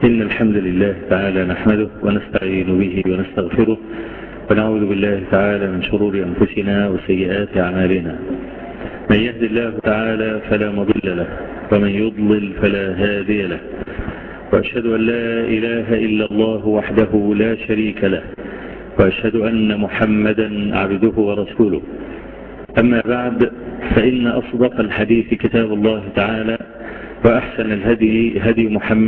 إن الحمد لله تعالى نحمده ونستعين به ونستغفره ونعوذ بالله تعالى من شرور أنفسنا وسيئات أعمالنا من يهد الله تعالى فلا مضل له ومن يضلل فلا هادي له وأشهد أن لا إله إلا الله وحده لا شريك له وأشهد أن محمدا عبده ورسوله أما بعد فإن أصدق الحديث كتاب الله تعالى وأحسن الهدي هدي محمد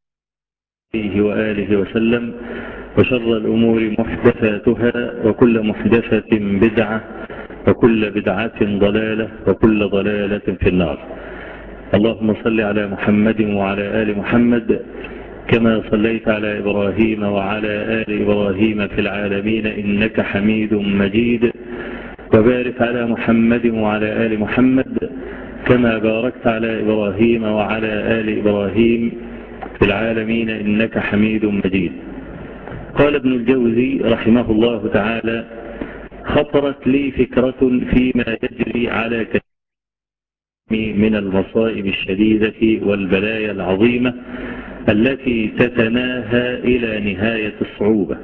وآله وسلم وشر الأمور محدثاتها وكل محدثة بدعة وكل بدعة ضلالة وكل ضلالة في النار اللهم صل على محمد وعلى آل محمد كما صليت على إبراهيم وعلى آل إبراهيم في العالمين إنك حميد مجيد وبارك على محمد وعلى آل محمد كما باركت على إبراهيم وعلى آل إبراهيم في العالمين إنك حميد مجيد قال ابن الجوزي رحمه الله تعالى خطرت لي فكرة فيما يجري على كثير من المصائب الشديدة والبلايا العظيمة التي تتناهى إلى نهاية الصعوبة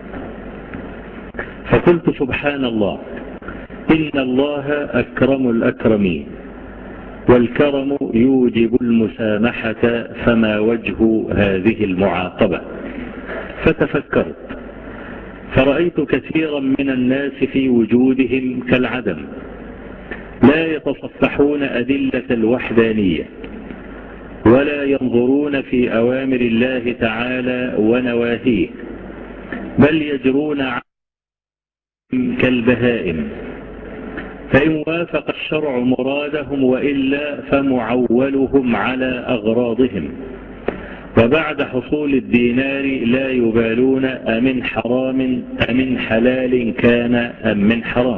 فقلت سبحان الله إن الله أكرم الأكرمين والكرم يوجب المسامحة فما وجه هذه المعاقبة فتفكرت فرأيت كثيرا من الناس في وجودهم كالعدم لا يتصفحون أدلة الوحدانية ولا ينظرون في أوامر الله تعالى ونواهيه بل يجرون كالبهائم فإن وافق الشرع مرادهم وإلا فمعولهم على أغراضهم وبعد حصول الدينار لا يبالون أمن حرام أمن حلال كان أم من حرام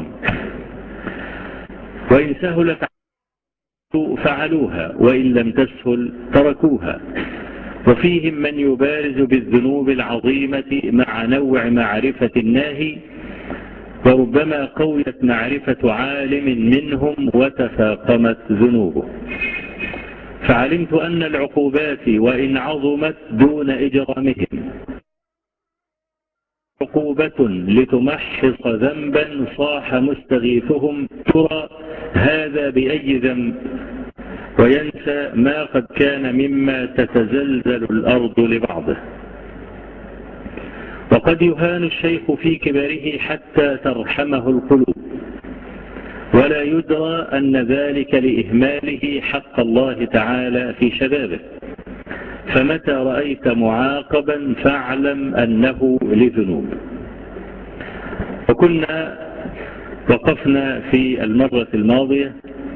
وإن سهلت فعلوها وإن لم تسهل تركوها وفيهم من يبارز بالذنوب العظيمة مع نوع معرفة الناهي وربما قويت معرفة عالم منهم وتفاقمت ذنوبه فعلمت أن العقوبات وإن عظمت دون إجرامهم عقوبة لتمحص ذنبا صاح مستغيثهم ترى هذا بأي ذنب وينسى ما قد كان مما تتزلزل الأرض لبعضه وقد يهان الشيخ في كبره حتى ترحمه القلوب ولا يدرى أن ذلك لإهماله حق الله تعالى في شبابه فمتى رأيت معاقبا فاعلم أنه لذنوب وكنا وقفنا في المرة الماضية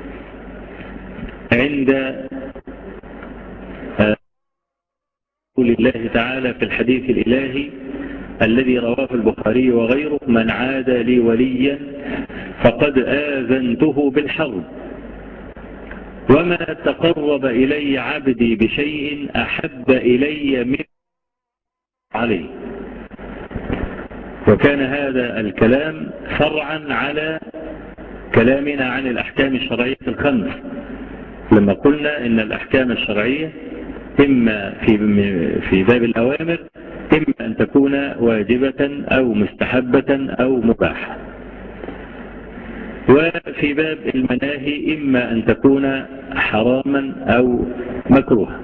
عند قول الله تعالى في الحديث الإلهي الذي رواه البخاري وغيره من عاد لي وليا فقد آذنته بالحرب وما تقرب إلي عبدي بشيء أحب إلي من عليه وكان هذا الكلام فرعا على كلامنا عن الأحكام الشرعية الخمس لما قلنا إن الأحكام الشرعية إما في في باب الأوامر إما أن تكون واجبة أو مستحبة أو مباحة وفي باب المناهي إما أن تكون حراما أو مكروها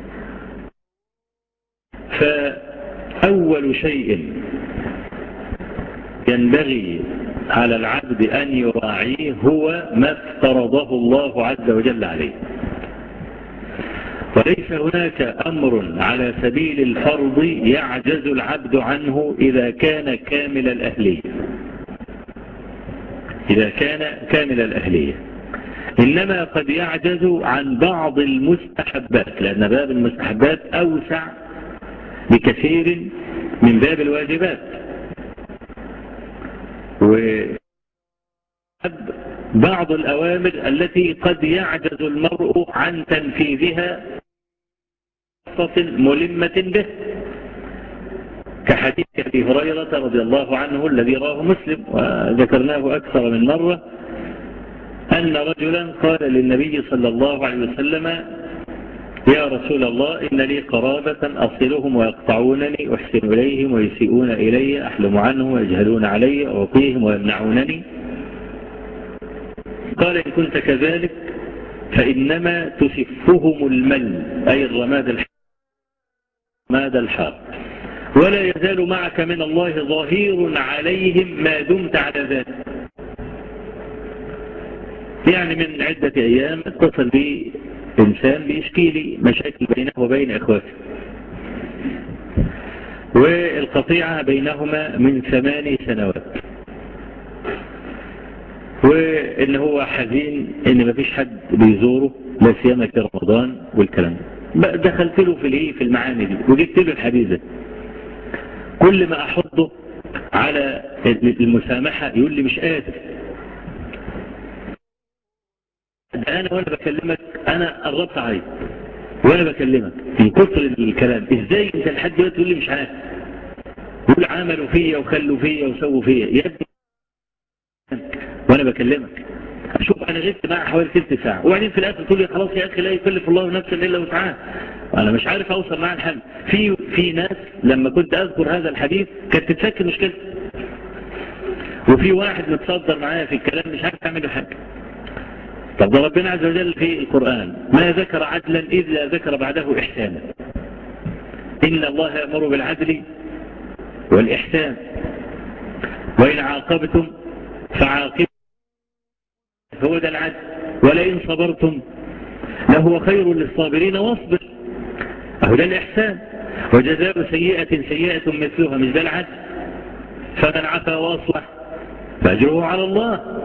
فأول شيء ينبغي على العبد أن يراعيه هو ما افترضه الله عز وجل عليه وليس هناك أمر على سبيل الفرض يعجز العبد عنه إذا كان كامل الأهلية إذا كان كامل الأهلية إنما قد يعجز عن بعض المستحبات لأن باب المستحبات أوسع بكثير من باب الواجبات و بعض الأوامر التي قد يعجز المرء عن تنفيذها ملمة به كحديث أبي هريرة رضي الله عنه الذي راه مسلم وذكرناه أكثر من مرة أن رجلا قال للنبي صلى الله عليه وسلم يا رسول الله إن لي قرابة أصلهم ويقطعونني أحسن إليهم ويسيئون إلي أحلم عنهم ويجهلون علي أعطيهم ويمنعونني قال إن كنت كذلك فإنما تسفهم المل أي الرماد الحار الرماد الحار ولا يزال معك من الله ظهير عليهم ما دمت على ذلك يعني من عدة أيام اتصل بي إنسان بيشكي لي مشاكل بينه وبين إخواته والقطيعة بينهما من ثماني سنوات وإن هو حزين إن مفيش حد بيزوره لا سيما في رمضان والكلام ده دخلت له في الايه في المعاني دي وجبت له الحديث ده كل ما احطه على المسامحة يقول لي مش قادر ده انا وانا بكلمك انا قربت عليك وانا بكلمك من كتر الكلام ازاي انت لحد دلوقتي تقول لي مش عارف يقول عملوا فيا وخلوا فيا وسووا فيا يا ابني وانا بكلمك شوف انا غبت معاه حوالي ثلث ساعه وبعدين في الاخر تقول لي خلاص يا اخي لا يكلف الله نفسا الا وسعها انا مش عارف اوصل معاه الحل في في ناس لما كنت اذكر هذا الحديث كانت تتفك مشكلته وفي واحد متصدر معايا في الكلام مش عارف اعمل حاجه طب ده ربنا عز وجل في القرآن ما ذكر عدلا إلا ذكر بعده إحسانا إن الله يأمر بالعدل والإحسان وإن عاقبتم فعاقبوا هو ده العدل ولئن صبرتم لهو خير للصابرين واصبر أهو ده الإحسان وجزاء سيئة سيئة مثلها مش ده العدل فمن عفا واصلح فأجره على الله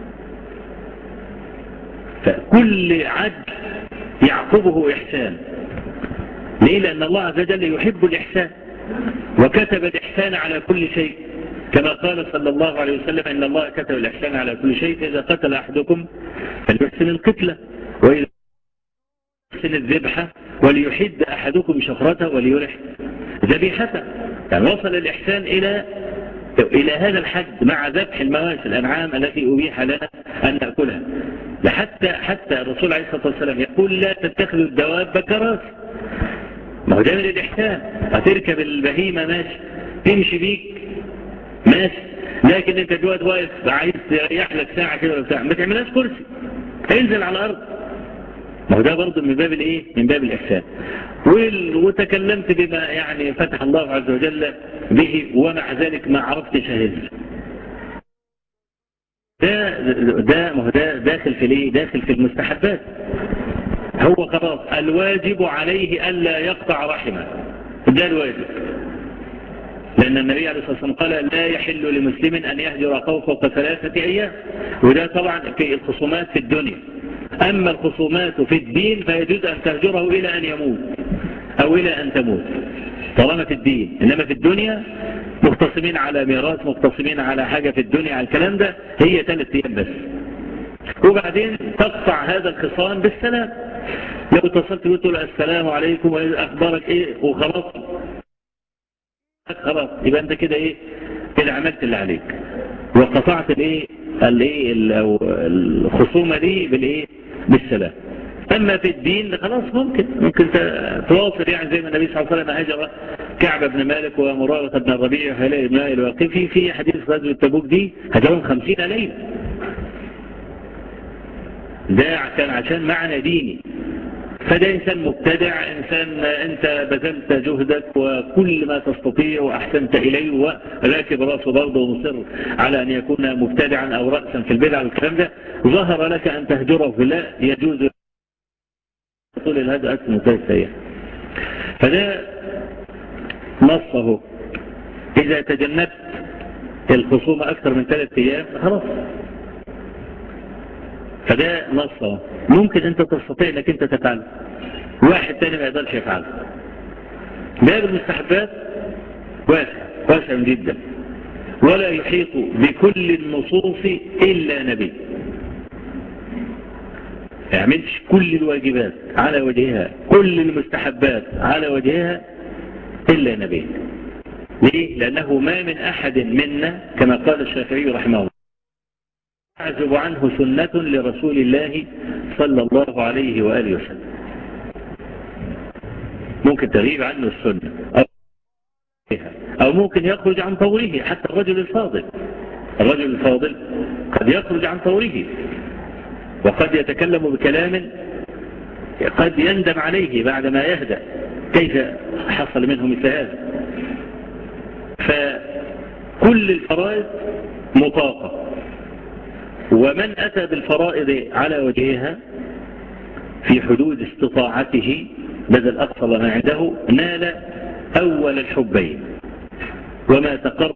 فكل عدل يعقبه إحسان ليه لأن الله عز وجل يحب الإحسان وكتب الإحسان على كل شيء كما قال صلى الله عليه وسلم إن الله كتب الإحسان على كل شيء إذا قتل أحدكم فليحسن القتلة وإذا يحسن الذبحة وليحد أحدكم شفرته وليرح ذبيحته يعني وصل الإحسان إلى إلى هذا الحد مع ذبح المواشي الأنعام التي أبيح لنا أن نأكلها لحتى حتى الرسول عليه الصلاة والسلام يقول لا تتخذوا الدواب كراس ما هو ده من الإحسان هتركب البهيمة ماشي تمشي بيك ماشي لكن انت دلوقتي واقف عايز تريح لك ساعة كده ولا بتاع ما تعملهاش كرسي انزل على الأرض ما هو ده برضه من باب الايه من باب الإحسان وتكلمت بما يعني فتح الله عز وجل به ومع ذلك ما عرفت شهد ده ده ما هو ده داخل في الايه داخل في المستحبات هو خلاص الواجب عليه الا يقطع رحمه ده الواجب لأن النبي عليه الصلاة والسلام قال لا يحل لمسلم أن يهجر أخوه فوق ثلاثة أيام وده طبعا في الخصومات في الدنيا أما الخصومات في الدين فيجوز أن تهجره إلى أن يموت أو إلى أن تموت طالما في الدين إنما في الدنيا مختصمين على ميراث مختصمين على حاجة في الدنيا على الكلام ده هي ثلاث أيام بس وبعدين تقطع هذا الخصام بالسلام لو اتصلت قلت له السلام عليكم أخبارك إيه وخلاص خلاص يبقى أنت كده إيه كده عملت اللي عليك وقطعت الإيه الايه الخصومة دي بالايه بالسلام اما في الدين خلاص ممكن ممكن تواصل يعني زي ما النبي صلى الله عليه وسلم هجر كعب بن مالك ومراوة بن الربيع وهلاء بن الواقفي في حديث غزوة تبوك دي هجرهم خمسين ليلة ده كان عشان معنى ديني فده إنسان مبتدع إنسان أنت بذلت جهدك وكل ما تستطيع وأحسنت إليه وراكب رأسه برضه ومصر على أن يكون مبتدعا أو رأسا في البدع والكلام ده ظهر لك أن تهجره في الله يجوز طول الهدى أكثر من ثلاث أيام فده نصه إذا تجنبت الخصومة أكثر من ثلاث أيام خلاص فده نصه ممكن انت تستطيع انك انت تفعله واحد تاني ما يقدرش يفعله باب المستحبات واسع واسع جدا ولا يحيط بكل النصوص الا نبي يعملش كل الواجبات على وجهها كل المستحبات على وجهها الا نبي ليه لانه ما من احد منا كما قال الشافعي رحمه الله تعزب عنه سنة لرسول الله صلى الله عليه وآله وسلم ممكن تغيب عنه السنة أو, أو ممكن يخرج عن طوره حتى الرجل الفاضل الرجل الفاضل قد يخرج عن طوره وقد يتكلم بكلام قد يندم عليه بعدما يهدأ كيف حصل منه مثل هذا فكل الفرائض مطاقة ومن أتى بالفرائض على وجهها في حدود استطاعته بدل أقصى ما عنده نال أول الحبين وما تقرب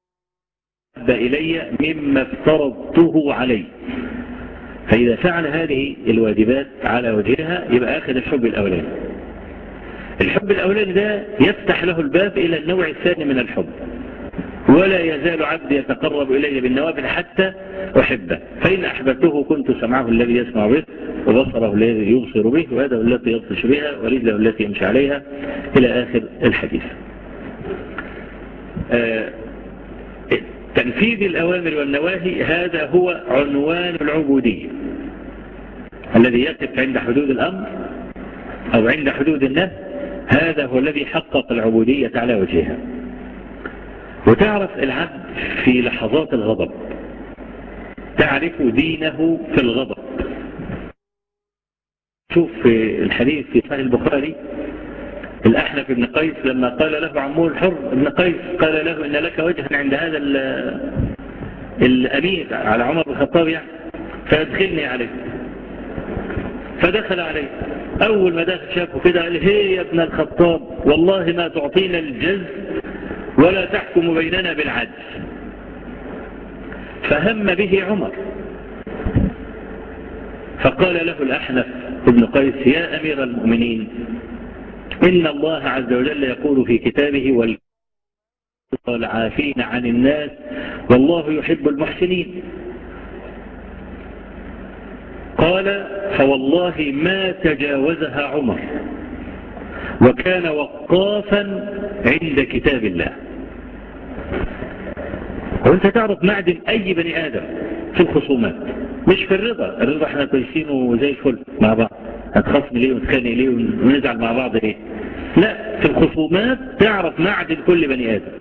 إلي مما افترضته عليه فإذا فعل هذه الواجبات على وجهها يبقى أخذ الحب الأولاني الحب الأولاني ده يفتح له الباب إلى النوع الثاني من الحب ولا يزال عبدي يتقرب إلي بالنوافل حتى أحبه فإن أحببته كنت سمعه الذي يسمع به وبصره الذي يبصر به ويده التي يبطش بها ورجله التي يمشي عليها إلى آخر الحديث آه تنفيذ الأوامر والنواهي هذا هو عنوان العبودية الذي يقف عند حدود الأمر أو عند حدود النهي هذا هو الذي حقق العبودية على وجهها وتعرف العبد في لحظات الغضب تعرف دينه في الغضب شوف في الحديث في صحيح البخاري الأحنف بن قيس لما قال له عمه الحر بن قيس قال له إن لك وجها عند هذا الأمير على عمر بن الخطاب يعني فادخلني عليه فدخل عليه أول ما دخل شافه كده قال هي يا ابن الخطاب والله ما تعطينا الجز ولا تحكم بيننا بالعدل فهم به عمر فقال له الأحنف ابن قيس يا أمير المؤمنين إن الله عز وجل يقول في كتابه والعافين عن الناس والله يحب المحسنين قال فوالله ما تجاوزها عمر وكان وقافا عند كتاب الله وانت تعرف معدن اي بني ادم في الخصومات مش في الرضا الرضا احنا كويسين وزي الفل مع بعض هتخصم ليه ونتخانق ليه ونزعل مع بعض ليه لا في الخصومات تعرف معدن كل بني ادم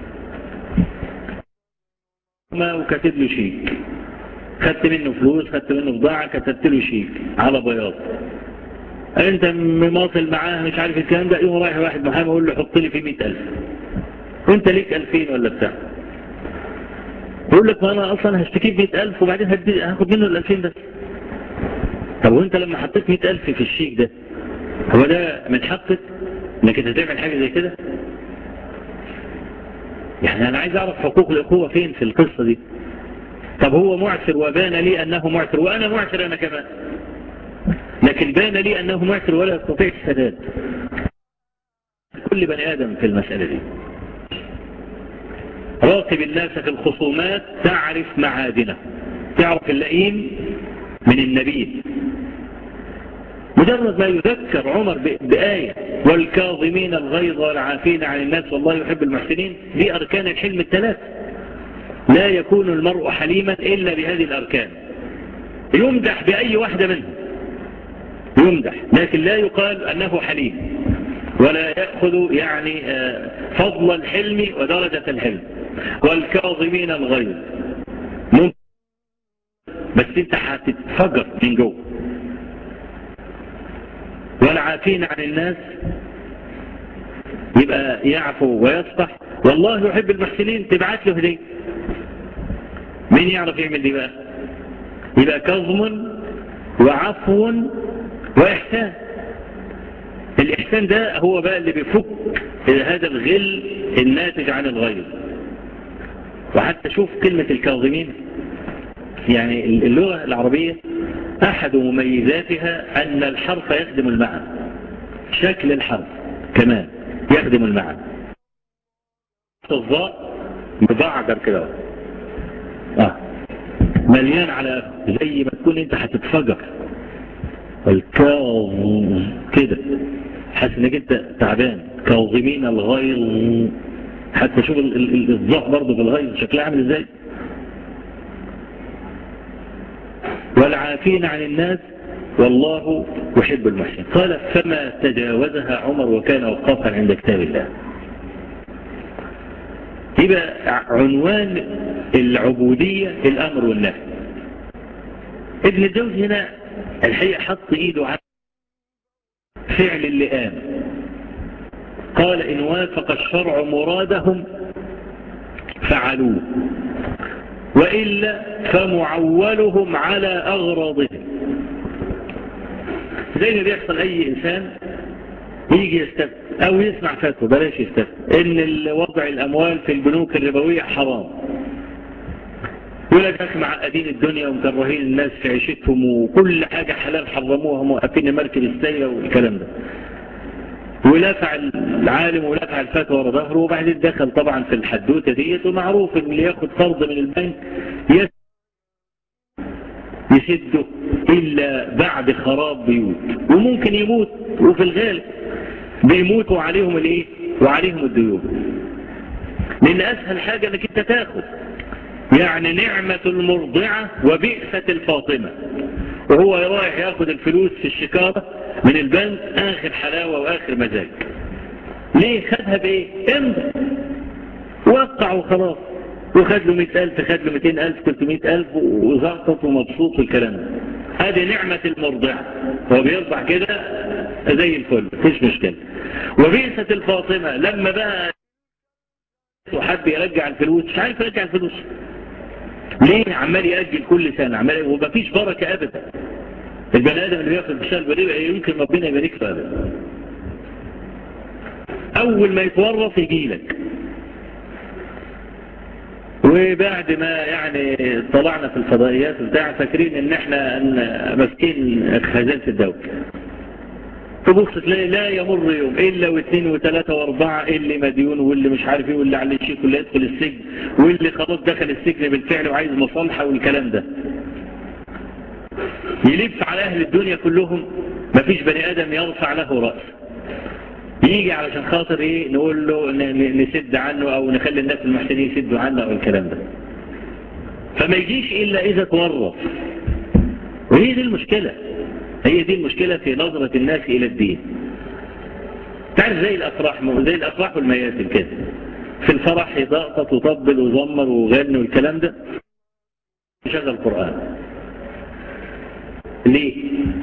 ما وكاتب له شيك خدت منه فلوس خدت منه بضاعة كتبت له شيك على بياض انت مماصل معاه مش عارف الكلام ده يوم رايح واحد محامي يقول له حط لي فيه 100000 وانت ليك 2000 ولا بتاع يقول لك ما انا اصلا هشتكيه ب 100000 وبعدين هاخد منه ال 2000 بس طب وانت لما حطيت 100000 في الشيك ده هو ده من حقك انك انت تعمل حاجه زي كده يعني انا عايز اعرف حقوق الاخوه فين في القصه دي طب هو معسر وبان لي انه معسر وانا معسر انا كمان لكن بان لي انه معسر ولا يستطيع السداد كل بني ادم في المساله دي راقب الناس في الخصومات تعرف معادنه تعرف اللئيم من النبيل مجرد ما يذكر عمر بآية والكاظمين الغيظ والعافين عن الناس والله يحب المحسنين دي أركان الحلم الثلاث لا يكون المرء حليما إلا بهذه الأركان يمدح بأي واحدة منهم يمدح لكن لا يقال أنه حليم ولا يأخذ يعني فضل الحلم ودرجة الحلم والكاظمين الغيظ بس انت هتتفجر من جوه والعافين عن الناس يبقى يعفو ويصفح والله يحب المحسنين تبعت له هديه مين يعرف يعمل دي بقى يبقى كظم وعفو وإحسان الإحسان ده هو بقى اللي بيفك هذا الغل الناتج عن الغيظ وحتى شوف كلمة الكاظمين يعني اللغة العربية أحد مميزاتها أن الحرف يخدم المعنى شكل الحرف كمان يخدم المعنى الضاء مبعدر كده آه. مليان على زي ما تكون انت هتتفجر الكاظم كده حاسس انك انت تعبان كاظمين الغيظ حتى شوف الضاء برضه في الغيظ شكلها عامل ازاي والعافين عن الناس والله يحب المحسن قال فما تجاوزها عمر وكان وقافا عند كتاب الله يبقى عنوان العبودية الأمر والنهي ابن الجوزي هنا الحقيقة حط ايده على فعل اللئام قال إن وافق الشرع مرادهم فعلوه وإلا فمعولهم على أغراضهم زي ما بيحصل أي إنسان يجي يستفتي أو يسمع فتوى بلاش يستفتي إن وضع الأموال في البنوك الربوية حرام يقول لك اخي معقدين الدنيا ومكرهين الناس في عيشتهم وكل حاجة حلال حرموها موقفين مركب السيلة والكلام ده ولافع العالم ولافع الفتوى ورا ظهره وبعدين دخل طبعا في الحدوته ديت ومعروف ان اللي ياخد قرض من البنك يسده الا بعد خراب بيوت وممكن يموت وفي الغالب بيموتوا عليهم الايه وعليهم الديون لان اسهل حاجة انك انت تاخد يعني نعمة المرضعة وبئسة الفاطمة وهو رايح ياخد الفلوس في الشكارة من البنك آخر حلاوة وآخر مزاج ليه خدها بإيه امضى وقع وخلاص وخد له 100000 خد له 200000 300000 وزغطت ومبسوط والكلام ده هذه نعمة المرضعة هو بيرضع كده زي الفل مفيش مشكلة وبئسة الفاطمة لما بقى وحب يرجع الفلوس مش عارف يرجع الفلوس ليه عمال يأجل كل سنة عمال ومفيش بركة أبدا البني آدم اللي بياخد بشال بريبة يمكن ربنا يبارك له أبدا أول ما يتورط يجي لك وبعد ما يعني طلعنا في الفضائيات بتاع فاكرين ان احنا ماسكين خزانة الدولة تبص تلاقي لا يمر يوم الا واثنين وثلاثة واربعة اللي مديون واللي مش عارف ايه واللي عليه شيك واللي يدخل السجن واللي خلاص دخل السجن بالفعل وعايز مصالحة والكلام ده يلف على اهل الدنيا كلهم مفيش بني ادم يرفع له رأس يجي علشان خاطر ايه نقول له نسد عنه او نخلي الناس المحسنين يسدوا عنه او الكلام ده فما يجيش الا اذا تورط وهي دي المشكلة هي دي المشكلة في نظرة الناس الى الدين تعرف زي الافراح زي الافراح والمياسم كده في الفرح يضغط وطبل وزمر وغني والكلام ده شغل قرآن ليه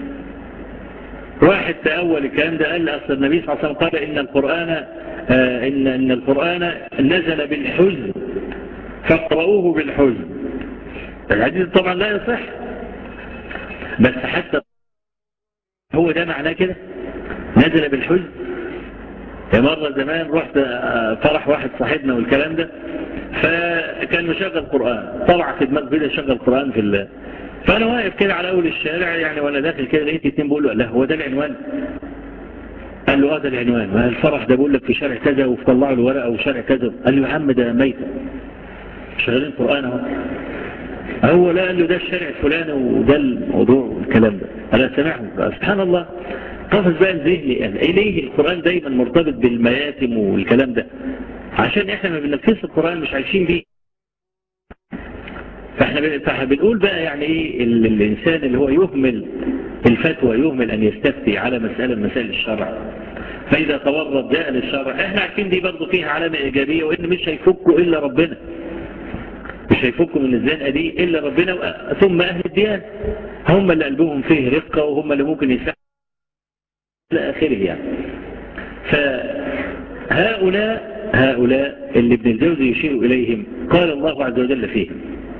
واحد تأول الكلام ده قال أصل النبي صلى الله عليه وسلم قال إن القرآن آه إن, إن القرآن نزل بالحزن فاقرؤوه بالحزن الحديث طبعا لا يصح بس حتى هو ده معناه كده نزل بالحزن مرة زمان رحت فرح واحد صاحبنا والكلام ده فكان مشغل قرآن طلع في دماغ كده شغل قرآن في الله فانا واقف كده على اول الشارع يعني وانا داخل كده لقيت اتنين بيقول له لا هو ده العنوان قال له اه ده العنوان ما الفرح ده بيقول لك في شارع كذا وطلع له ورقه وشارع كذا قال له يا عم ده ميت شغالين قران اهو هو لا قال له ده الشارع الفلاني وده الموضوع والكلام ده انا سامعهم سبحان الله قفز بقى ذهني قال ايه ليه القران دايما مرتبط بالمياتم والكلام ده عشان احنا ما بننفذش القران مش عايشين بيه فاحنا فاحنا بنقول بقى يعني ايه الانسان اللي هو يهمل الفتوى يهمل ان يستفتي على مسألة من مسائل الشرع فاذا تورط جاء للشرع احنا عارفين دي برضه فيها علامة ايجابية وان مش هيفكوا الا ربنا مش هيفكوا من الزنقة دي الا ربنا ثم اهل الديانة هم اللي قلبهم فيه رقة وهم اللي ممكن يساعدوا الى اخره يعني فهؤلاء هؤلاء اللي ابن الجوزي يشير اليهم قال الله عز وجل فيهم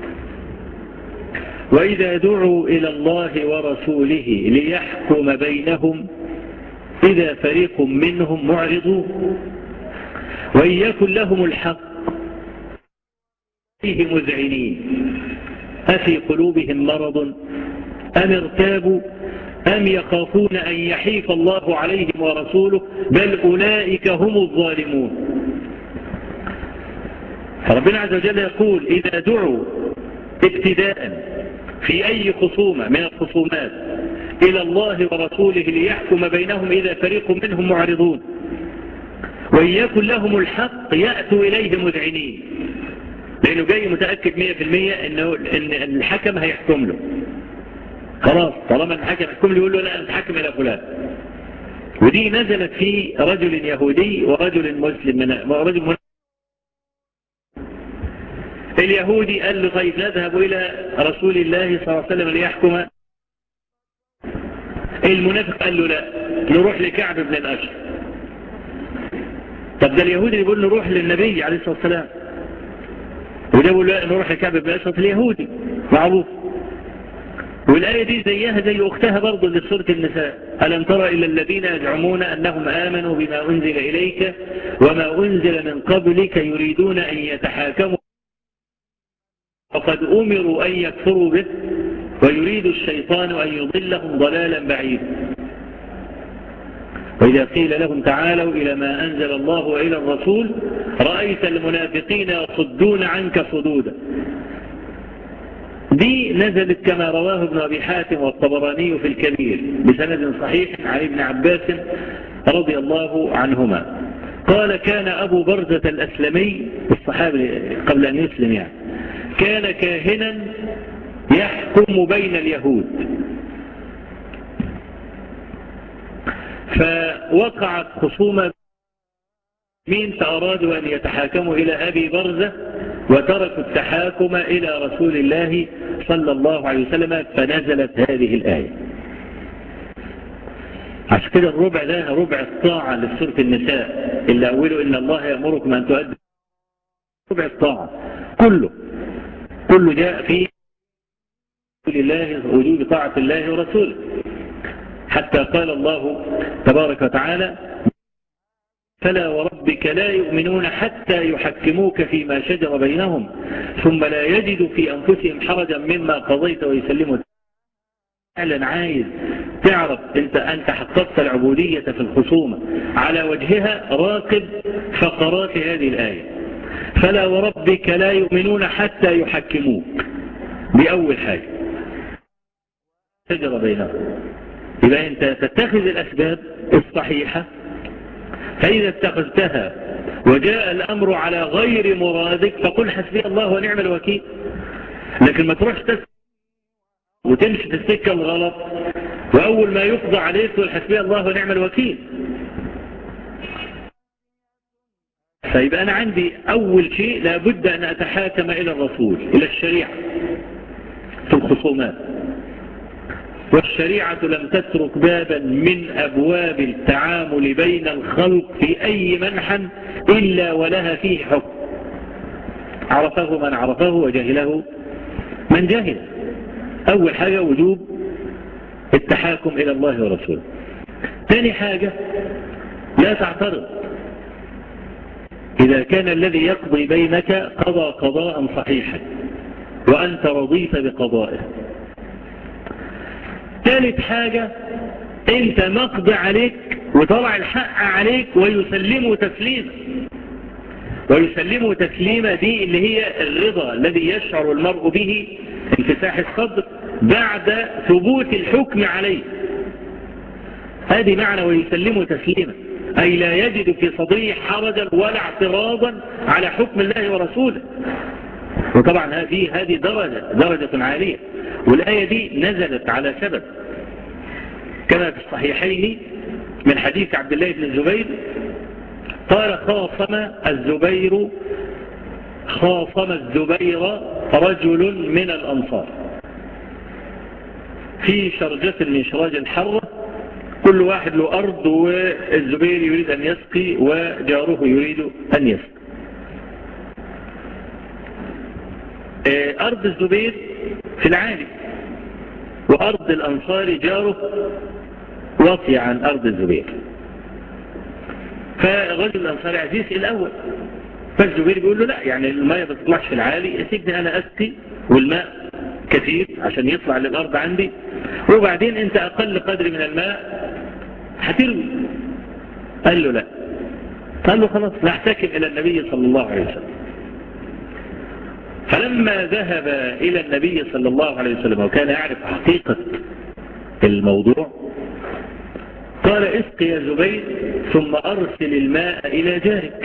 وإذا دعوا إلى الله ورسوله ليحكم بينهم إذا فريق منهم معرضون وإن يكن لهم الحق فيه مذعنين أفي قلوبهم مرض أم ارتابوا أم يخافون أن يحيف الله عليهم ورسوله بل أولئك هم الظالمون فربنا عز وجل يقول إذا دعوا ابتداء في أي خصومة من الخصومات إلى الله ورسوله ليحكم بينهم إذا فريق منهم معرضون وإن يكن لهم الحق يأتوا إليه مذعنين لأنه جاي متأكد مية في المية إنه إن الحكم هيحكم له خلاص طالما الحاكم يحكم لي يقول له لا انت حاكم الى فلان ودي نزلت في رجل يهودي ورجل مسلم من رجل مسلم اليهودي قال له طيب نذهب إلى رسول الله صلى الله عليه وسلم ليحكم المنافق قال له لا نروح لكعب بن الأشر طب ده اليهودي يقول نروح للنبي عليه الصلاة والسلام وده يقول لا نروح لكعب بن الأشر اليهودي معروف والآية دي زيها زي أختها برضه لسورة النساء ألم ترى إلى الذين يزعمون أنهم آمنوا بما أنزل إليك وما أنزل من قبلك يريدون أن يتحاكموا وقد أمروا أن يكفروا به ويريد الشيطان أن يضلهم ضلالا بعيدا وإذا قيل لهم تعالوا إلى ما أنزل الله وإلى الرسول رأيت المنافقين يصدون عنك صدودا دي نزلت كما رواه ابن أبي حاتم والطبراني في الكبير بسند صحيح عن ابن عباس رضي الله عنهما قال كان أبو برزة الأسلمي الصحابي قبل أن يسلم يعني كان كاهنا يحكم بين اليهود فوقعت خصومة مين فأرادوا أن يتحاكموا إلى أبي برزة وتركوا التحاكم إلى رسول الله صلى الله عليه وسلم فنزلت هذه الآية عشان كده الربع ده ربع الطاعة لسورة النساء اللي أوله إن الله يأمركم أن تؤدوا ربع الطاعة كله كله جاء في الله وجوب طاعة الله ورسوله حتى قال الله تبارك وتعالى فلا وربك لا يؤمنون حتى يحكموك فيما شجر بينهم ثم لا يجدوا في أنفسهم حرجا مما قضيت ويسلموا فعلا عايز تعرف انت انت حققت العبودية في الخصومة على وجهها راقب فقرات هذه الآية فلا وربك لا يؤمنون حتى يحكموك بأول حاجة شجر بينهم يبقى انت تتخذ الأسباب الصحيحة فإذا اتخذتها وجاء الأمر على غير مرادك فقل حسبي الله ونعم الوكيل لكن ما تروحش تسكت وتمشي في السكة الغلط وأول ما يقضى عليك تقول حسبي الله ونعم الوكيل فيبقى أنا عندي أول شيء لابد أن أتحاكم إلى الرسول إلى الشريعة في الخصومات والشريعة لم تترك بابا من أبواب التعامل بين الخلق في أي منحا إلا ولها فيه حكم عرفه من عرفه وجهله من جهل أول حاجة وجوب التحاكم إلى الله ورسوله ثاني حاجة لا تعترض إذا كان الذي يقضي بينك قضى قضاء صحيحا وأنت رضيت بقضائه ثالث حاجة انت مقضي عليك وطلع الحق عليك ويسلمه تسليما ويسلمه تسليما دي اللي هي الرضا الذي يشعر المرء به انفتاح الصدر بعد ثبوت الحكم عليه هذه معنى ويسلمه تسليما أي لا يجد في صدره حرجا ولا اعتراضا على حكم الله ورسوله وطبعا هذه هذه درجة درجة عالية والآية دي نزلت على سبب كما في الصحيحين من حديث عبد الله بن الزبير قال خاصم الزبير خاصم الزبير رجل من الأنصار في شرجة من شراج الحرة كل واحد له أرض والزبير يريد أن يسقي وجاره يريد أن يسقي أرض الزبير في العالي وأرض الأنصار جاره وطي عن أرض الزبير فالرجل الأنصاري عزيز الأول فالزبير بيقول له لا يعني الماء ما تطلعش في العالي سيبني أنا أسقي والماء كثير عشان يطلع للأرض عندي وبعدين أنت أقل قدر من الماء هتروي قال له لا قال له خلاص نحتكم إلى النبي صلى الله عليه وسلم فلما ذهب إلى النبي صلى الله عليه وسلم وكان يعرف حقيقة الموضوع قال اسق يا زبير ثم أرسل الماء إلى جارك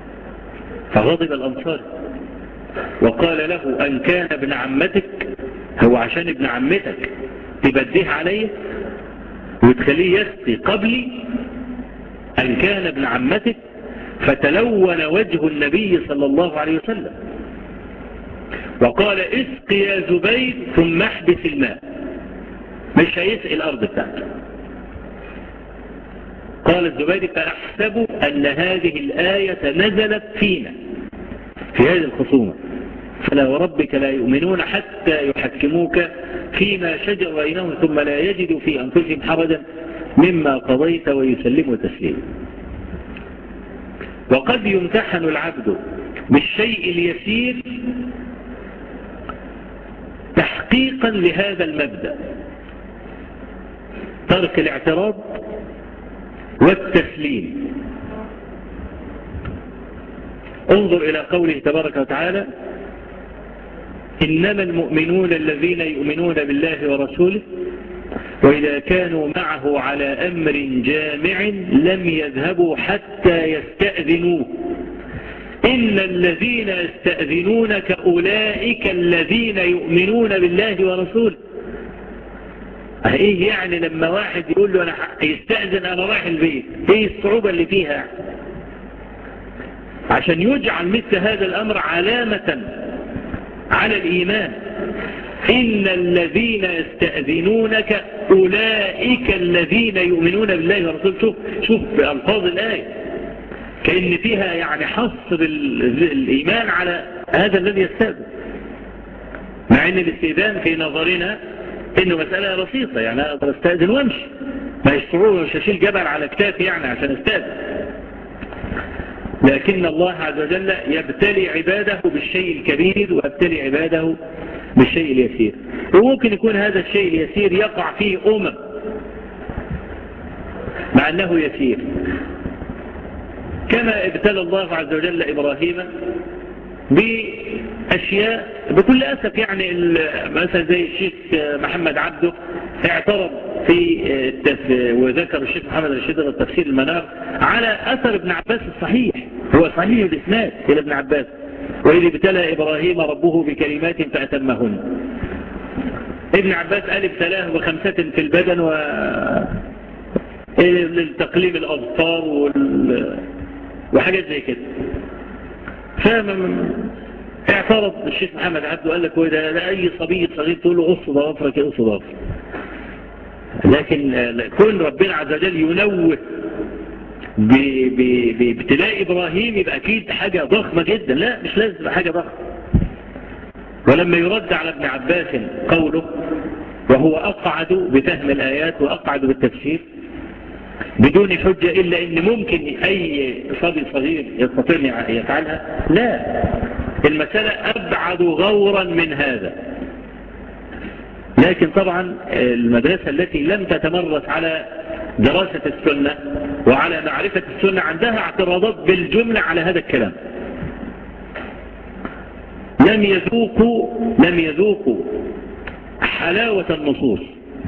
فغضب الأنصار وقال له أن كان ابن عمتك هو عشان ابن عمتك تبديه عليه وتخليه يسقي قبلي أن كان ابن عمتك فتلون وجه النبي صلى الله عليه وسلم وقال اسق يا زبير ثم احبس الماء مش هيسقي الأرض بتاعته قال الزبير فأحسب أن هذه الآية نزلت فينا في هذه الخصومة فلا وربك لا يؤمنون حتى يحكموك فيما شجر بينهم ثم لا يجدوا في أنفسهم حرجا مما قضيت ويسلموا تسليما وقد يمتحن العبد بالشيء اليسير تحقيقا لهذا المبدأ ترك الاعتراض والتسليم انظر إلى قوله تبارك وتعالى إنما المؤمنون الذين يؤمنون بالله ورسوله وإذا كانوا معه على أمر جامع لم يذهبوا حتى يستأذنوه إن الذين يستأذنونك أولئك الذين يؤمنون بالله ورسوله ايه يعني لما واحد يقول له انا يستأذن انا رايح البيت ايه الصعوبة اللي فيها عشان يجعل مثل هذا الامر علامة على الايمان ان الذين يستأذنونك اولئك الذين يؤمنون بالله ورسوله شوف شوف الفاظ الايه كأن فيها يعني حصر الايمان على هذا الذي يستأذن مع ان الاستئذان في نظرنا انه مسألة بسيطة يعني اقدر استأذن وامشي ما يشتروا مش هشيل جبل على كتافي يعني عشان استأذن لكن الله عز وجل يبتلي عباده بالشيء الكبير ويبتلي عباده بالشيء اليسير وممكن يكون هذا الشيء اليسير يقع فيه أمم مع أنه يسير كما ابتلى الله عز وجل إبراهيم بأشياء بكل أسف يعني مثلا زي الشيخ محمد عبده اعترض في التف... وذكر الشيخ محمد الرشيد التفسير المنار على أثر ابن عباس الصحيح هو صحيح الإسناد إلى ابن عباس وإذ ابتلى إبراهيم ربه بكلمات فأتمهن ابن عباس قال ابتلاه بخمسة في البدن و للتقليم الأظفار وال... وحاجات زي كده فاهم اعترض الشيخ محمد عبده قال لك هو ده, ده اي صبي صغير تقول له قص ضوافرك قص ضوافرك لكن كون ربنا عز وجل ينوه بابتلاء ابراهيم يبقى اكيد حاجة ضخمة جدا لا مش لازم حاجة ضخمة ولما يرد على ابن عباس قوله وهو اقعد بفهم الايات واقعد بالتفسير بدون حجة إلا إن ممكن أي صبي صغير يستطيع يفعلها لا المسألة أبعد غورا من هذا لكن طبعا المدرسة التي لم تتمرس على دراسة السنة وعلى معرفة السنة عندها اعتراضات بالجملة على هذا الكلام لم يذوقوا لم يذوقوا حلاوة النصوص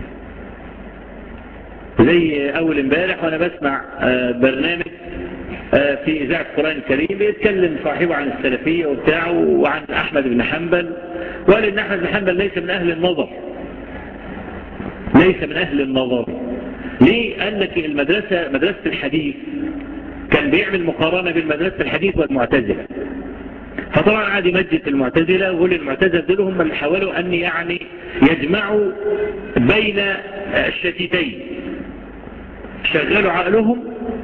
زي اول امبارح وانا بسمع برنامج في اذاعه القران الكريم بيتكلم صاحبه عن السلفيه وبتاعه وعن احمد بن حنبل وقال ان احمد بن حنبل ليس من اهل النظر ليس من اهل النظر ليه قال لك المدرسه مدرسه الحديث كان بيعمل مقارنه بين مدرسه الحديث والمعتزله فطبعا قعد يمجد المعتزله ويقول المعتزله دول هم اللي حاولوا ان يعني يجمعوا بين الشتيتين شغلوا عقلهم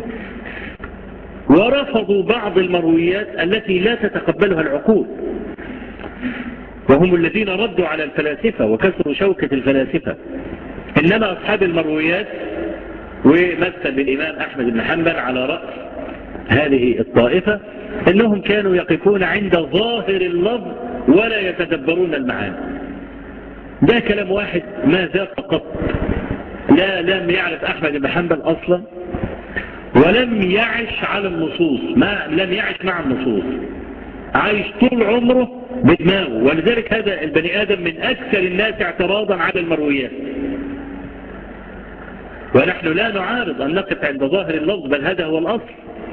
ورفضوا بعض المرويات التي لا تتقبلها العقول وهم الذين ردوا على الفلاسفة وكسروا شوكة الفلاسفة إنما أصحاب المرويات ومثل بالإمام أحمد بن حنبل على رأس هذه الطائفة إنهم كانوا يقفون عند ظاهر اللفظ ولا يتدبرون المعاني ده كلام واحد ما ذاق قط لا لم يعرف أحمد بن حنبل أصلا ولم يعش على النصوص ما لم يعش مع النصوص عايش طول عمره بدماغه ولذلك هذا البني آدم من أكثر الناس اعتراضا على المرويات ونحن لا نعارض أن نقف عند ظاهر اللفظ بل هذا هو الأصل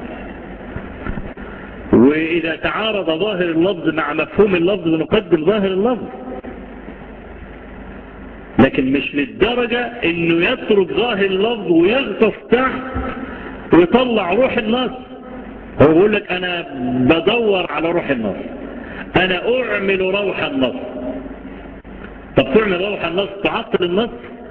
وإذا تعارض ظاهر اللفظ مع مفهوم اللفظ نقدم ظاهر اللفظ لكن مش للدرجة انه يترك ظاهر اللفظ ويغطس تحت ويطلع روح النص هو بيقول لك انا بدور على روح النص انا اعمل روح النص طب تعمل روح النص تعطل النص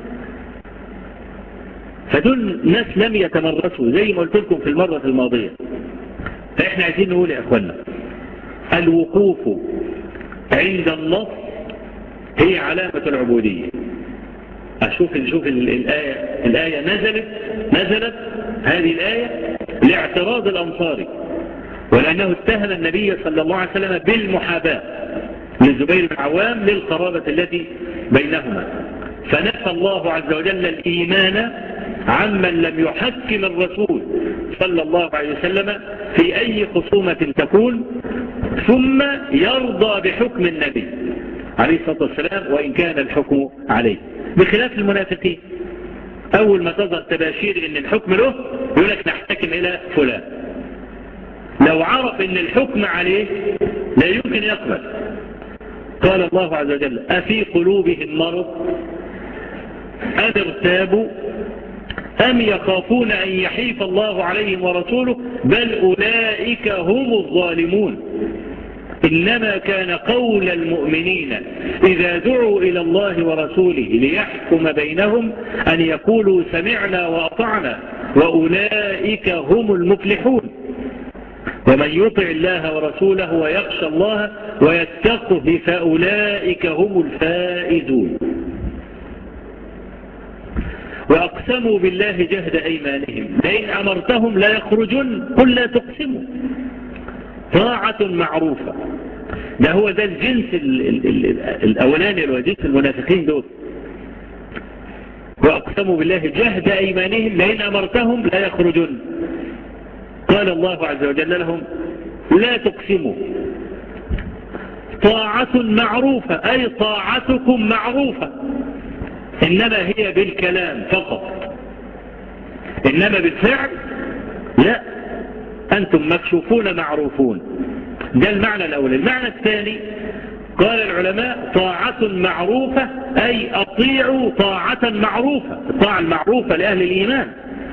فدول ناس لم يتمرسوا زي ما قلت لكم في المرة الماضية فاحنا عايزين نقول يا اخوانا الوقوف عند النص هي علامة العبودية أشوف نشوف الآية الآية نزلت نزلت هذه الآية لاعتراض الأنصاري ولأنه اتهم النبي صلى الله عليه وسلم بالمحاباة للزبير بن عوام للقرابة التي بينهما فنفى الله عز وجل الإيمان عمن لم يحكم الرسول صلى الله عليه وسلم في أي خصومة تكون ثم يرضى بحكم النبي عليه الصلاة والسلام وإن كان الحكم عليه بخلاف المنافقين أول ما تظهر تباشير إن الحكم له يقول لك نحتكم إلى فلان لو عرف إن الحكم عليه لا يمكن يقبل قال الله عز وجل أفي قلوبهم مرض أم ارتابوا أم يخافون أن يحيف الله عليهم ورسوله بل أولئك هم الظالمون إنما كان قول المؤمنين إذا دعوا إلى الله ورسوله ليحكم بينهم أن يقولوا سمعنا وأطعنا وأولئك هم المفلحون ومن يطع الله ورسوله ويخشى الله ويتقه فأولئك هم الفائزون وأقسموا بالله جهد أيمانهم لئن أمرتهم لا يخرجن قل لا تقسموا طاعة معروفة ده هو ده الجنس ال ال ال الأولاني اللي هو جنس المنافقين دول وأقسموا بالله جهد أيمانهم لئن أمرتهم لا يخرجن قال الله عز وجل لهم لا تقسموا طاعة معروفة أي طاعتكم معروفة إنما هي بالكلام فقط إنما بالفعل لا أنتم مكشوفون معروفون ده المعنى الأول المعنى الثاني قال العلماء طاعة معروفة أي أطيعوا طاعة معروفة الطاعة المعروفة لأهل الإيمان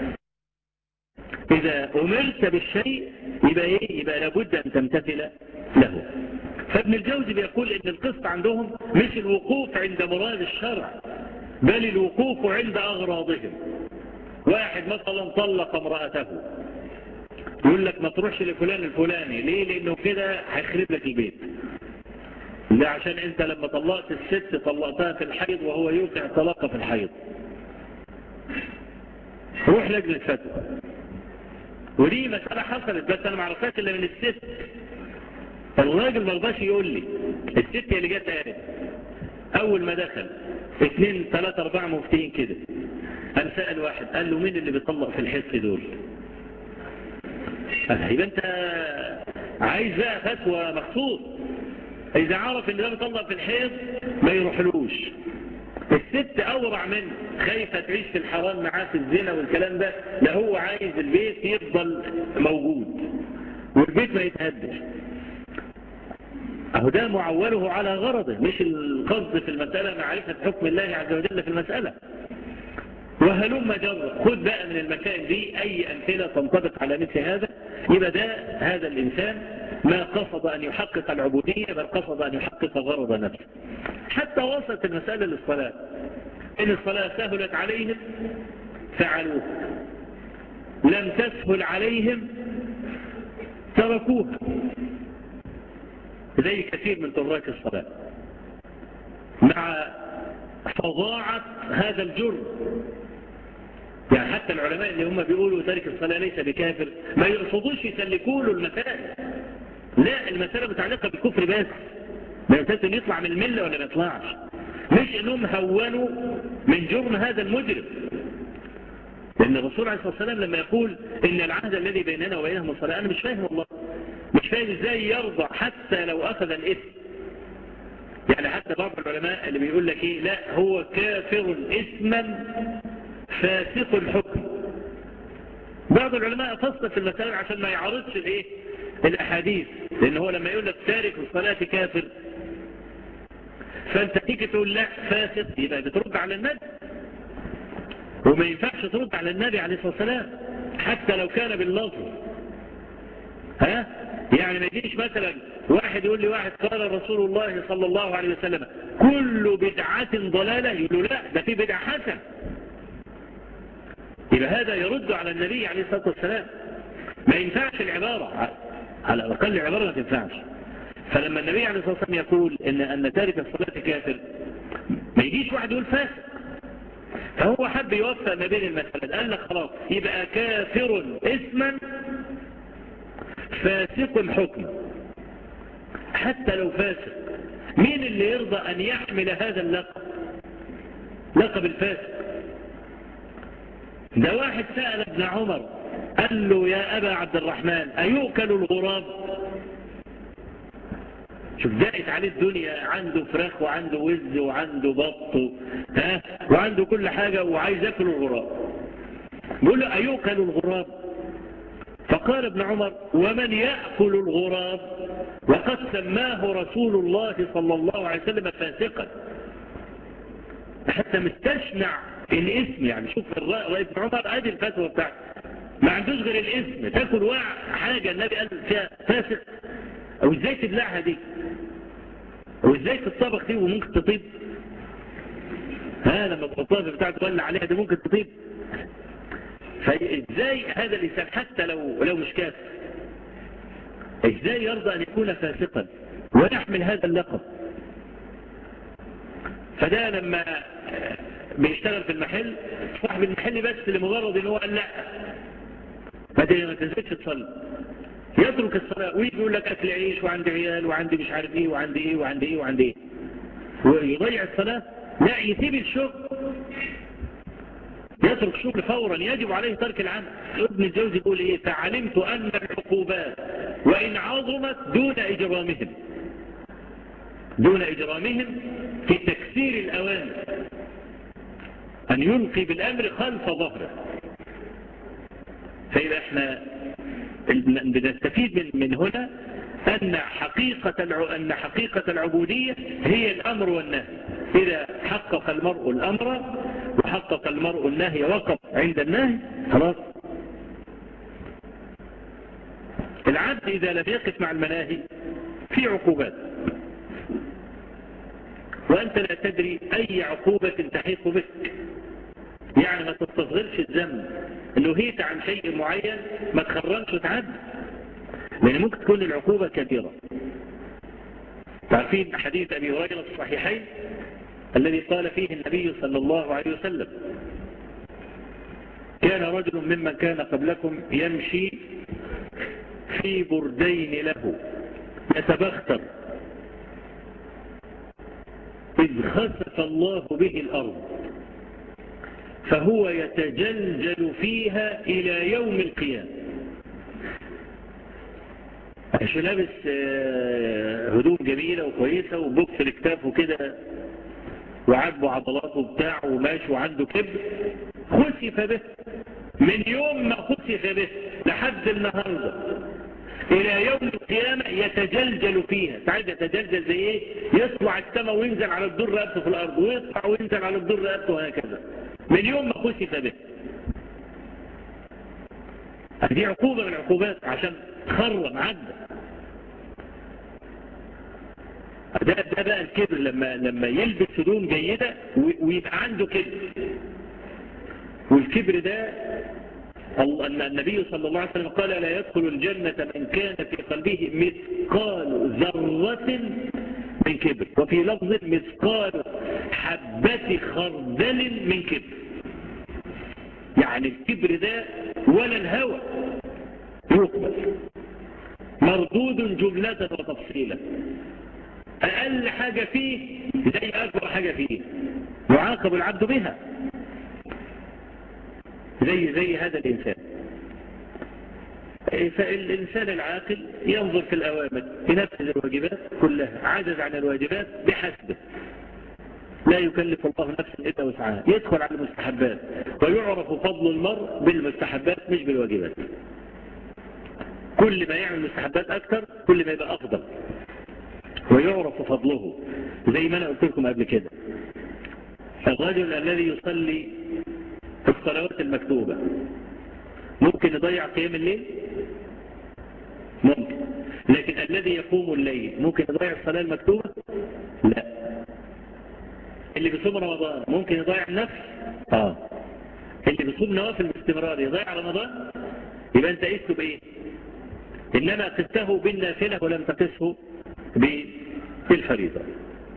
إذا أمرت بالشيء يبقى إيه يبقى لابد أن تمتثل له فابن الجوزي بيقول إن القصة عندهم مش الوقوف عند مراد الشرع بل الوقوف عند أغراضهم واحد مثلا طلق امرأته يقول لك ما تروحش لفلان الفلاني ليه لانه كده هيخرب لك البيت لا عشان انت لما طلقت الست طلقتها في الحيض وهو يوقع طلاقها في الحيض روح لجنة فتوى ودي مسألة حصلت بس انا ما عرفتهاش الا من الست الراجل ما رضاش يقول لي الست هي اللي جت قالت اول ما دخل اثنين ثلاثة اربعة مفتين كده قام سأل واحد قال له مين اللي بيطلق في الحس دول يبقى انت عايز بقى فتوى مخصوص اذا عرف ان ده بيطلق في الحيض ما يروحلوش الست اورع منه خايفة تعيش في الحرام معاه في الزنا والكلام ده لا هو عايز البيت يفضل موجود والبيت ما يتهدش اهو ده معوله على غرضه مش القصد في المسألة معرفة حكم الله عز وجل في المسألة وهلم جر خد بقى من المسائل دي اي امثلة تنطبق على مثل هذا يبقى ده هذا الانسان ما قصد ان يحقق العبودية بل قصد ان يحقق غرض نفسه حتى وصلت المسألة للصلاة ان الصلاة سهلت عليهم فعلوها لم تسهل عليهم تركوها زي كثير من تراك الصلاة مع فظاعة هذا الجرم يعني حتى العلماء اللي هم بيقولوا تارك الصلاة ليس بكافر ما يقصدوش يسلكوا له المسائل لا المسألة متعلقة بالكفر بس ما يمتلك يطلع من الملة ولا ما يطلعش مش انهم هونوا من جرم هذا المجرم لان الرسول عليه الصلاة والسلام لما يقول ان العهد الذي بيننا وبينهم الصلاة انا مش فاهم والله مش فاهم ازاي يرضى حتى لو اخذ الاثم يعني حتى بعض العلماء اللي بيقول لك ايه لا هو كافر اسما فاسق الحكم بعض العلماء فصل في المسائل عشان ما يعارضش الايه الاحاديث لان هو لما يقول لك تارك الصلاة كافر فانت تيجي تقول لا فاسق يبقى بترد على النبي وما ينفعش ترد على النبي عليه الصلاة والسلام حتى لو كان باللفظ ها يعني ما يجيش مثلا واحد يقول لي واحد قال رسول الله صلى الله عليه وسلم كل بدعة ضلالة يقول له لا ده في بدعة حسن يبقى هذا يرد على النبي عليه الصلاة والسلام ما ينفعش العبارة على الأقل العبارة ما تنفعش فلما النبي عليه الصلاة والسلام يقول إن, أن تارك الصلاة كافر ما يجيش واحد يقول فاسق فهو حب يوفق ما بين المسألة قال لك خلاص يبقى كافر اسما فاسق حكما حتى لو فاسق مين اللي يرضى أن يحمل هذا اللقب لقب الفاسق ده واحد سأل ابن عمر قال له يا أبا عبد الرحمن أيؤكل الغراب شوف دقت عليه الدنيا عنده فراخ وعنده وز وعنده بط ها وعنده كل حاجة وعايز ياكل الغراب بيقول له أيؤكل الغراب فقال ابن عمر ومن يأكل الغراب وقد سماه رسول الله صلى الله عليه وسلم فاسقا حتى مستشنع الاسم يعني شوف ابن عمر ادي الفتوى بتاعته ما عندوش غير الاسم تاكل واع حاجة النبي قال فيها فاسق او ازاي تبلعها دي او ازاي تطبخ دي وممكن تطيب ها لما تحطها في بتاعه تولع عليها دي ممكن تطيب فازاي هذا الانسان حتى لو لو مش كافر ازاي يرضى ان يكون فاسقا ويحمل هذا اللقب فده لما بيشتغل في المحل صاحب المحل بس لمجرد ان هو قال لا بدل ما تنزلش تصلي يترك الصلاة ويجي يقول لك اكل عيش وعندي عيال وعندي مش عارف ايه وعندي ايه وعندي ايه وعندي ايه ويضيع الصلاة لا يسيب الشغل يترك شغل فورا يجب عليه ترك العمل ابن الجوزي يقول ايه فعلمت ان العقوبات وان عظمت دون اجرامهم دون اجرامهم في تكسير الاوامر ان يلقي بالامر خلف ظهره فإذا احنا بنستفيد من, من هنا أن حقيقة أن حقيقة العبودية هي الأمر والنهي إذا حقق المرء الأمر وحقق المرء النهي وقف عند النهي خلاص العبد إذا لم يقف مع المناهي في عقوبات وأنت لا تدري أي عقوبة تحيق بك يعني ما تستصغرش الذنب انه هيت عن شيء معين ما تخرجش وتعد لان ممكن تكون العقوبة كبيرة تعرفين حديث ابي هريرة في الصحيحين الذي قال فيه النبي صلى الله عليه وسلم كان رجل ممن كان قبلكم يمشي في بردين له يتبختر إذ خسف الله به الأرض فهو يتجلجل فيها إلى يوم القيامة مش لابس هدوم جميلة وكويسة وبوكس لكتافه كده وعجبه عضلاته بتاعه وماشي وعنده كبر خسف به من يوم ما خسف به لحد النهاردة إلى يوم القيامة يتجلجل فيها تعال يتجلجل زي إيه يطلع السماء وينزل على الدر رأسه في الأرض ويطلع وينزل على الدر رأسه وهكذا من يوم ما خسف به دي عقوبة من العقوبات عشان تخرم عدى ده, ده بقى الكبر لما, لما يلبس هدوم جيدة ويبقى عنده كبر والكبر ده أن النبي صلى الله عليه وسلم قال لا يدخل الجنة من كان في قلبه مثقال ذرة من كبر وفي لفظ مثقال حبة خردل من كبر يعني الكبر ده ولا الهوى يقبل مردود جملة وتفصيلا أقل حاجة فيه زي أكبر حاجة فيه يعاقب العبد بها زي زي هذا الإنسان فالإنسان العاقل ينظر في الأوامر ينفذ الواجبات كلها عجز عن الواجبات بحسبه لا يكلف الله نفسا إلا وسعها يدخل على المستحبات ويعرف فضل المرء بالمستحبات مش بالواجبات كل ما يعمل مستحبات أكثر كل ما يبقى أفضل ويعرف فضله زي ما أنا قلت لكم قبل كده الرجل الذي يصلي الصلوات المكتوبة ممكن يضيع قيام الليل ممكن لكن الذي يقوم الليل ممكن يضيع الصلاة المكتوبة لا اللي بيصوم رمضان ممكن يضيع النفس اه اللي بيصوم نوافل باستمرار يضيع رمضان يبقى انت قسته بايه انما قسته بالنافلة ولم تقسه بالفريضة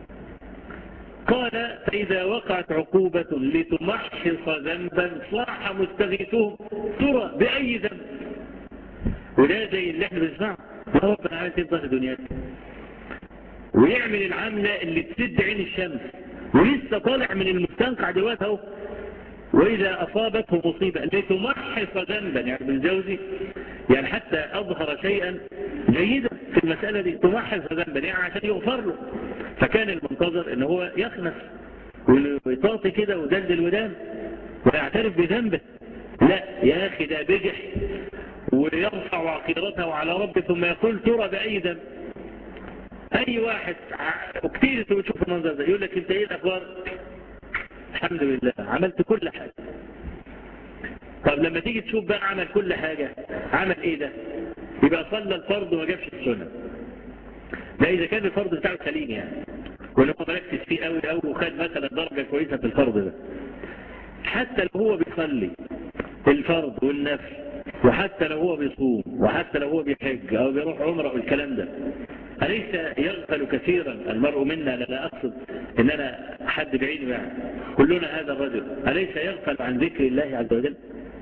قال فإذا وقعت عقوبة لتمحص ذنبا صاح مستغيثهم ترى بأي ذنب وده زي اللي احنا بنسمعه ما ربنا عايز يفضل دنياك ويعمل العملة اللي تسد عين الشمس ولسه طالع من المستنقع دلوقتي اهو وإذا أصابته مصيبة لتمحص ذنبا يعني ابن الجوزي يعني حتى أظهر شيئا جيدا في المسألة دي تمحص ذنبا يعني عشان يغفر له فكان المنتظر ان هو يخنس ويطاطي كده ودلدل ودان ويعترف بذنبه لا يا أخي ده بجح ويرفع عقيرته على ربه ثم يقول ترى بأي ذنب أي واحد كتير انتوا بتشوف المنظر ده يقول لك انت ايه الأخبار الحمد لله عملت كل حاجة طب لما تيجي تشوف بقى عمل كل حاجة عمل ايه ده يبقى صلى الفرض وما جابش السنة ده اذا كان الفرض بتاعه سليم يعني ولا هو مركز فيه قوي قوي وخد مثلا درجة كويسة في الفرض ده حتى لو هو بيصلي الفرض والنفل وحتى لو هو بيصوم وحتى لو هو بيحج او بيروح عمره والكلام ده أليس يغفل كثيرا المرء منا لا أقصد إن أنا حد بعيد يعني كلنا هذا الرجل أليس يغفل عن ذكر الله عز وجل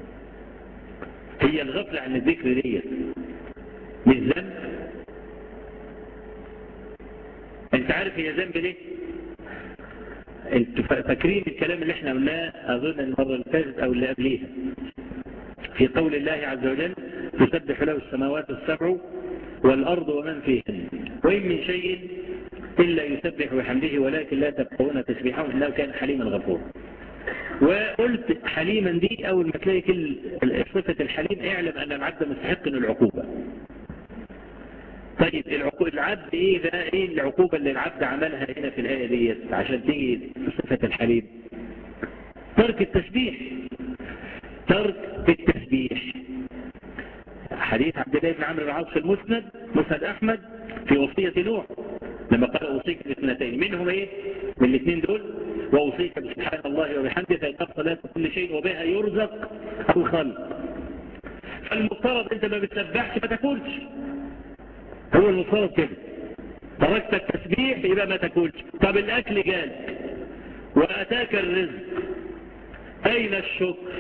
هي الغفلة عن الذكر دي مش ذنب انت عارف هي ذنب ليه انتوا فاكرين الكلام اللي احنا قلناه اظن المرة اللي فاتت او اللي قبليها في قول الله عز وجل تسبح له السماوات السبع والأرض ومن فيهن وإن من شيء إلا يسبح بحمده ولكن لا تبقون تسبيحهم إنه كان حليما غفورا وقلت حليما دي أول ما تلاقي كل صفة الحليم اعلم أن العبد مستحق للعقوبة طيب العبد إيه ده إيه العقوبة اللي العبد عملها هنا في الآية دي عشان تيجي صفة الحليم ترك التسبيح ترك التسبيح حديث عبد الله بن عمرو بن العاص في المسند مسند احمد في وصيه نوح لما قال اوصيك باثنتين منهم ايه من الاثنين دول واوصيك بسبحان الله وبحمده فإن صلاه كل شيء وبها يرزق الخلق فالمفترض انت ما بتسبحش ما تاكلش هو المفترض كده تركت التسبيح يبقى ما تاكلش طب الاكل جالك واتاك الرزق اين الشكر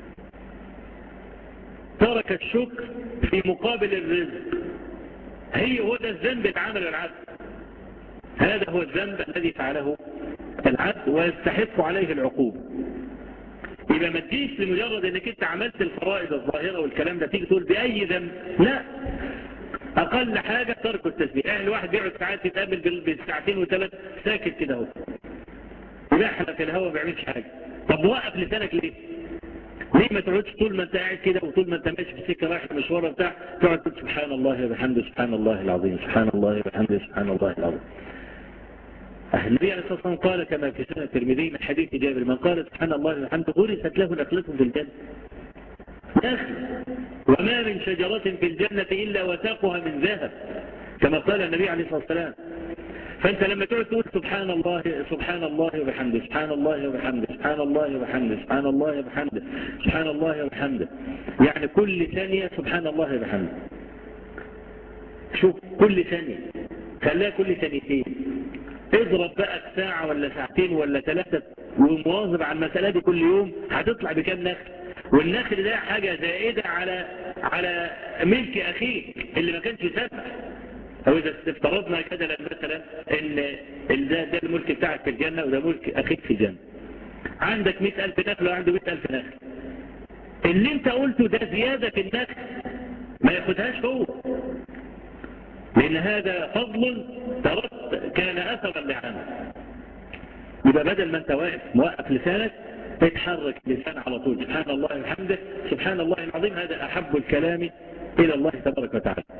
ترك الشكر في مقابل الرزق هي هو ده الذنب اللي عمل العبد هذا هو الذنب الذي فعله العبد ويستحق عليه العقوبة يبقى ما تجيش لمجرد انك انت عملت الفرائض الظاهرة والكلام ده تيجي تقول بأي ذنب لا أقل حاجة ترك التسبيح يعني الواحد بيقعد ساعات يتقابل بالساعتين وثلاث ساكت كده اهو يبحلق في الهواء ما بيعملش حاجة طب وقف لسانك ليه ليه ما تقعدش طول ما انت قاعد كده وطول ما انت ماشي في السكه رايح المشوار بتاع تقعد تقول سبحان الله وبحمده سبحان الله العظيم سبحان الله وبحمده سبحان الله العظيم النبي عليه الصلاه والسلام قال كما في سنه الترمذي من حديث جابر من قال سبحان الله وبحمده غرست له نخلته في الجنه نخل وما من شجره في الجنه الا وساقها من ذهب كما قال النبي عليه الصلاه والسلام فانت لما تقعد تقول سبحان الله سبحان الله وبحمده سبحان الله وبحمده سبحان الله وبحمده سبحان الله وبحمده سبحان الله وبحمده يعني كل ثانية سبحان الله وبحمده شوف كل ثانية خليها كل ثانيتين اضرب بقى ساعة ولا ساعتين ولا ثلاثة ومواظب على المسألة دي كل يوم هتطلع بكام نخل والنخل ده حاجة زائدة على على ملك أخيك اللي ما كانش سبق أو إذا افترضنا كده مثلا إن ده, ده الملك بتاعك في الجنة وده ملك أخيك في الجنة عندك مئة ألف نخل وعنده مئة ألف نخل اللي انت قلته ده زيادة في النخل ما ياخدهاش هو لأن هذا فضل ترد كان أثرا لعنه يبقى بدل ما انت واقف موقف لسانك اتحرك لسان على طول سبحان الله وبحمده سبحان الله العظيم هذا أحب الكلام إلى الله تبارك وتعالى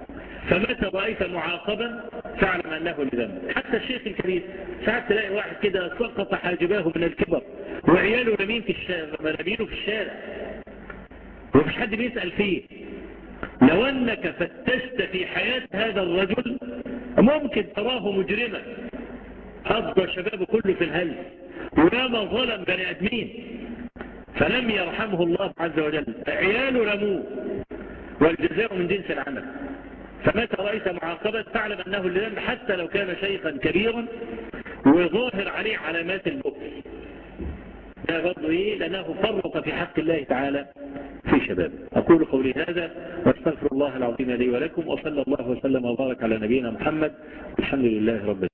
فمتى رأيت معاقبا فاعلم أنه لذنب حتى الشيخ الكبير ساعات تلاقي واحد كده سقط حاجباه من الكبر وعياله رمين في الشارع رمينه في الشارع ومفيش حد بيسأل فيه لو أنك فتشت في حياة هذا الرجل ممكن تراه مجرما قضى شبابه كله في الهلس وياما ظلم بني ادمين فلم يرحمه الله عز وجل عياله رموه والجزاء من جنس العمل فمتى رأيت معاقبة فاعلم أنه لذنب حتى لو كان شيخا كبيرا وظاهر عليه علامات البؤس ده برضه إيه لأنه فرط في حق الله تعالى في شباب أقول قولي هذا واستغفر الله العظيم لي ولكم وصلى الله وسلم وبارك على نبينا محمد الحمد لله رب العالمين